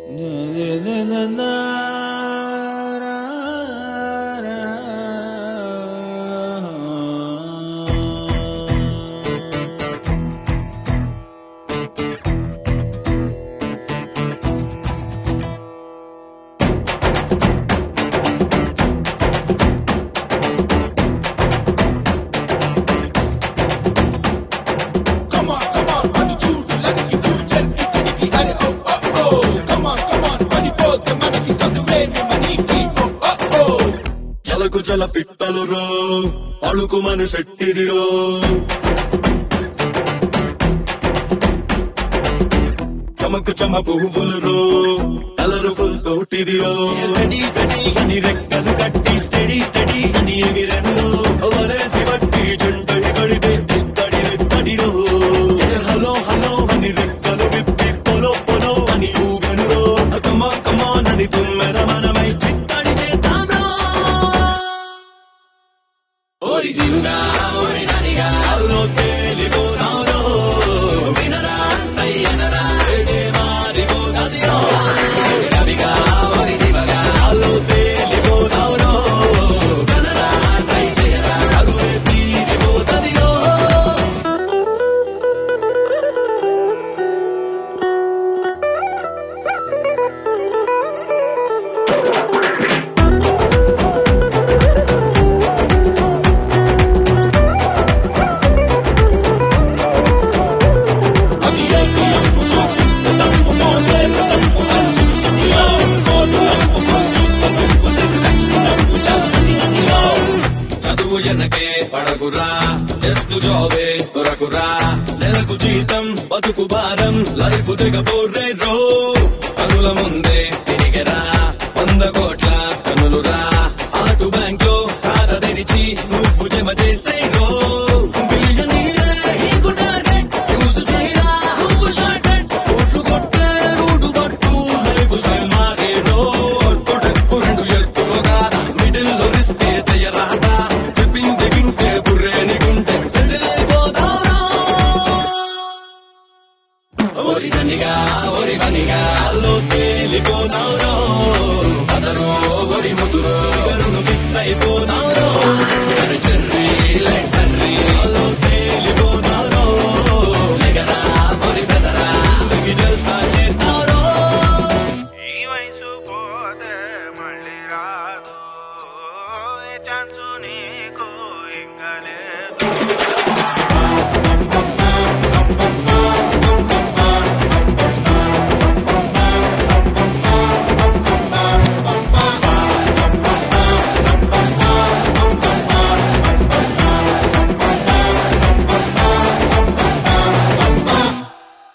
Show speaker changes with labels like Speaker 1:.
Speaker 1: Come on, come on, పని చూడు లనికి future ఇక్కడికి అరే oh oh oh come on come on పడిపోతే మనకి చదువేమి మనీకి ఓ ఓ ఓ
Speaker 2: చలకు చల పిట్టలు రో అಳುకు మన శెట్టిదిరో చమకు చమ పువ్వులు రో కలర్ఫుల్ తోటిదిరో రెడీ రెడీ అని రెక్కలు కట్టి స్టడీ స్టడీ అని ఎగిరెను వలేసి బట్టి జంట కడితే ఎత్తడి ఎత్తడిరో హలో హలో అని రెక్కలు విప్పి పొలో పొలో అని ఊగను రో కమా కమా అని తుమ్మెద మనమై చిత్తడి చేద్దాం రో ఓరిజినుగా ఓరిననిగా అవులో తేలిపోనారో వినరా సయ్యనరా ఏడే మారిపోతాదిరో రవిగా ఓరిజివగా అవులో తేలిపోనారో కనరా ట్రై చేయరా అదువే తీరిపోతాదిరో
Speaker 1: అది ఏది అమ్ము చూపిస్తే దమ్ము మోదేల దమ్ము కలిసి సునియో కోడు లమ్ము కొలు చూస్తే దమ్ము సిరి లక్ష్మి దమ్ము చల్లని అనియో
Speaker 2: చదువు ఎనకే పడకురా జస్ట్ జాబే దొరకురా నెలకు జీతం బతుకు భారం లైఫ్ దిగబోర్రే రో కనుల ముందే తిరిగరా వంద కోట్ల కనులురా ఆటు బ్యాంక్ లో ఖాతా తెరిచి నువ్వు జమ చేసే రో బిలియనీరే నీకు టార్గెట్ యూస్ చేయరా నువ్వు షార్ట్ కట్ కోట్లు కొట్టే రూటు పట్టు లైఫ్ స్టైల్ మారే రో తొడెక్కు రెండు ఎత్తులో కాదా మిడిల్ లో రిస్క్ చేయరాదా చెప్పింది వింటే బుర్రేని గుంటే సెటిల్ అయిపోతారా ఓరి సన్నిగా ఓరి బనిగా అల్లో తేలిపోతారో అదరో ఓరి ముదురో ఫిక్స్ అయిపోతా